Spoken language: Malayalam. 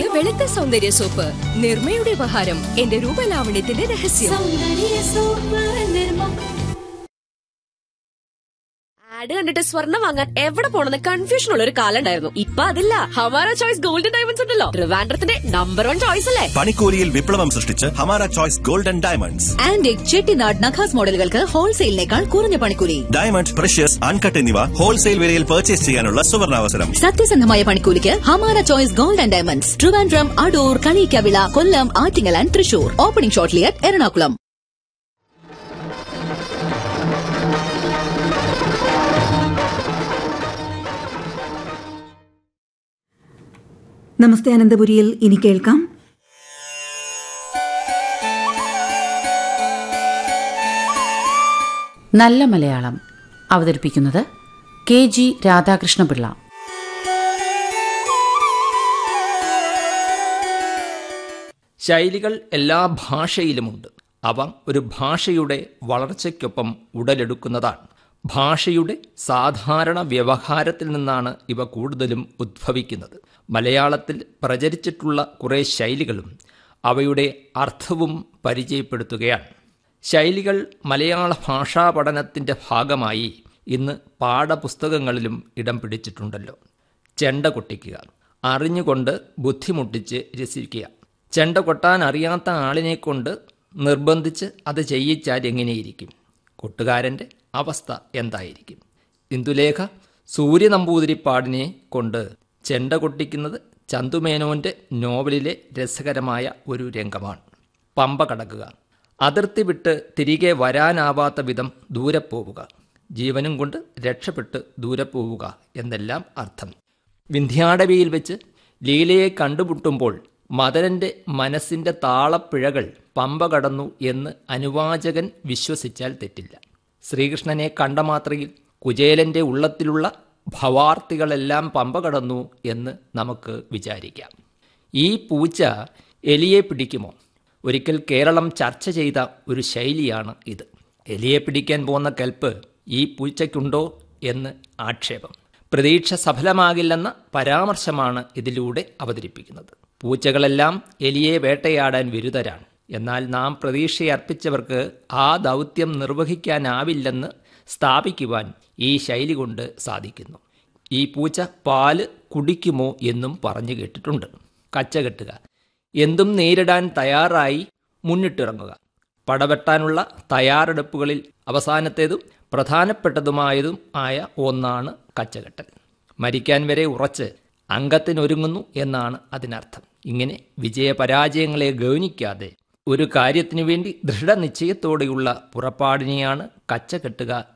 പുതിയ വെളുത്ത സൗന്ദര്യ സോപ്പ് നിർമ്മയുടെ ഉപഹാരം എന്റെ രൂപലാവണ്യത്തിന്റെ രഹസ്യം ആഡ് കണ്ടിട്ട് സ്വർണ്ണം വാങ്ങാൻ എവിടെ പോണെന്ന് കൺഫ്യൂഷൻ ഉള്ള ഒരു കാലം ഉണ്ടായിരുന്നു ഇപ്പൊ അതില്ല ഹമാര ചോയ്സ് ഗോൾഡൻ ഡയമണ്ട്സ് ഉണ്ടല്ലോ ട്രിവാൻഡ്രത്തിന്റെ നമ്പർ വൺ ചോയ്സ് അല്ലേ പണിക്കൂലിയിൽ വിപ്ലവം സൃഷ്ടിച്ച് Hamara choice golden diamonds antique Chettinad Nakas മോഡലുകൾക്ക് ഹോൾസെയിലിനേക്കാൾ കുറഞ്ഞ പണിക്കൂലി ഡയമണ്ട് പ്രഷ്യസ് അൺകട്ട് എന്നിവ ഹോൾസെയിൽ വിലയിൽ പർച്ചേസ് ചെയ്യാനുള്ള സുവർണാവസരം സത്യസന്ധമായ പണിക്കൂലിക്ക് Hamara choice gold and diamonds Trivandrum Adoor Kaliyikkavila Kollam Attingal and Thrissur opening shortly at Ernakulam നമസ്തേ അനന്തപുരിയിൽ ഇനി കേൾക്കാം നല്ല മലയാളം അവതരിപ്പിക്കുന്നത് കെ ജി രാധാകൃഷ്ണപിള്ള ശൈലികൾ എല്ലാ ഭാഷയിലുമുണ്ട് അവ ഒരു ഭാഷയുടെ വളർച്ചയ്ക്കൊപ്പം ഉടലെടുക്കുന്നതാണ് ഭാഷയുടെ സാധാരണ വ്യവഹാരത്തിൽ നിന്നാണ് ഇവ കൂടുതലും ഉദ്ഭവിക്കുന്നത് മലയാളത്തിൽ പ്രചരിച്ചിട്ടുള്ള കുറേ ശൈലികളും അവയുടെ അർത്ഥവും പരിചയപ്പെടുത്തുകയാണ് ശൈലികൾ മലയാള ഭാഷാ പഠനത്തിൻ്റെ ഭാഗമായി ഇന്ന് പാഠപുസ്തകങ്ങളിലും ഇടം പിടിച്ചിട്ടുണ്ടല്ലോ ചെണ്ട കൊട്ടിക്കുക അറിഞ്ഞുകൊണ്ട് ബുദ്ധിമുട്ടിച്ച് രസിക്കുക ചെണ്ട കൊട്ടാൻ അറിയാത്ത ആളിനെ കൊണ്ട് നിർബന്ധിച്ച് അത് ചെയ്യിച്ചാൽ എങ്ങനെയിരിക്കും കൊട്ടുകാരൻ്റെ അവസ്ഥ എന്തായിരിക്കും ഇന്ദുലേഖ സൂര്യനമ്പൂതിരിപ്പാടിനെ കൊണ്ട് ചെണ്ട കൊട്ടിക്കുന്നത് ചന്തുമേനോൻ്റെ നോവലിലെ രസകരമായ ഒരു രംഗമാണ് പമ്പ കടക്കുക അതിർത്തി വിട്ട് തിരികെ വരാനാവാത്ത വിധം ദൂരെ പോവുക ജീവനും കൊണ്ട് രക്ഷപ്പെട്ട് ദൂരെ പോവുക എന്നെല്ലാം അർത്ഥം വിന്ധ്യാടവിയിൽ വെച്ച് ലീലയെ കണ്ടുമുട്ടുമ്പോൾ മദനന്റെ മനസ്സിന്റെ താളപ്പിഴകൾ പമ്പ കടന്നു എന്ന് അനുവാചകൻ വിശ്വസിച്ചാൽ തെറ്റില്ല ശ്രീകൃഷ്ണനെ കണ്ട മാത്രയിൽ കുചേലന്റെ ഉള്ളത്തിലുള്ള ഭവാർത്തികളെല്ലാം പമ്പ കടന്നു എന്ന് നമുക്ക് വിചാരിക്കാം ഈ പൂച്ച എലിയെ പിടിക്കുമോ ഒരിക്കൽ കേരളം ചർച്ച ചെയ്ത ഒരു ശൈലിയാണ് ഇത് എലിയെ പിടിക്കാൻ പോകുന്ന കൽപ്പ് ഈ പൂച്ചയ്ക്കുണ്ടോ എന്ന് ആക്ഷേപം പ്രതീക്ഷ സഫലമാകില്ലെന്ന പരാമർശമാണ് ഇതിലൂടെ അവതരിപ്പിക്കുന്നത് പൂച്ചകളെല്ലാം എലിയെ വേട്ടയാടാൻ വിരുദ്ധരാണ് എന്നാൽ നാം പ്രതീക്ഷയർപ്പിച്ചവർക്ക് ആ ദൗത്യം നിർവഹിക്കാനാവില്ലെന്ന് സ്ഥാപിക്കുവാൻ ഈ ശൈലി കൊണ്ട് സാധിക്കുന്നു ഈ പൂച്ച പാല് കുടിക്കുമോ എന്നും പറഞ്ഞു കേട്ടിട്ടുണ്ട് കച്ചകെട്ടുക എന്തും നേരിടാൻ തയ്യാറായി മുന്നിട്ടിറങ്ങുക പടവെട്ടാനുള്ള തയ്യാറെടുപ്പുകളിൽ അവസാനത്തേതും പ്രധാനപ്പെട്ടതുമായതും ആയ ഒന്നാണ് കച്ചകെട്ടൽ മരിക്കാൻ വരെ ഉറച്ച് അംഗത്തിനൊരുങ്ങുന്നു എന്നാണ് അതിനർത്ഥം ഇങ്ങനെ വിജയപരാജയങ്ങളെ ഗൗനിക്കാതെ ഒരു കാര്യത്തിനു വേണ്ടി ദൃഢനിശ്ചയത്തോടെയുള്ള പുറപ്പാടിനെയാണ് കച്ചകെട്ടുക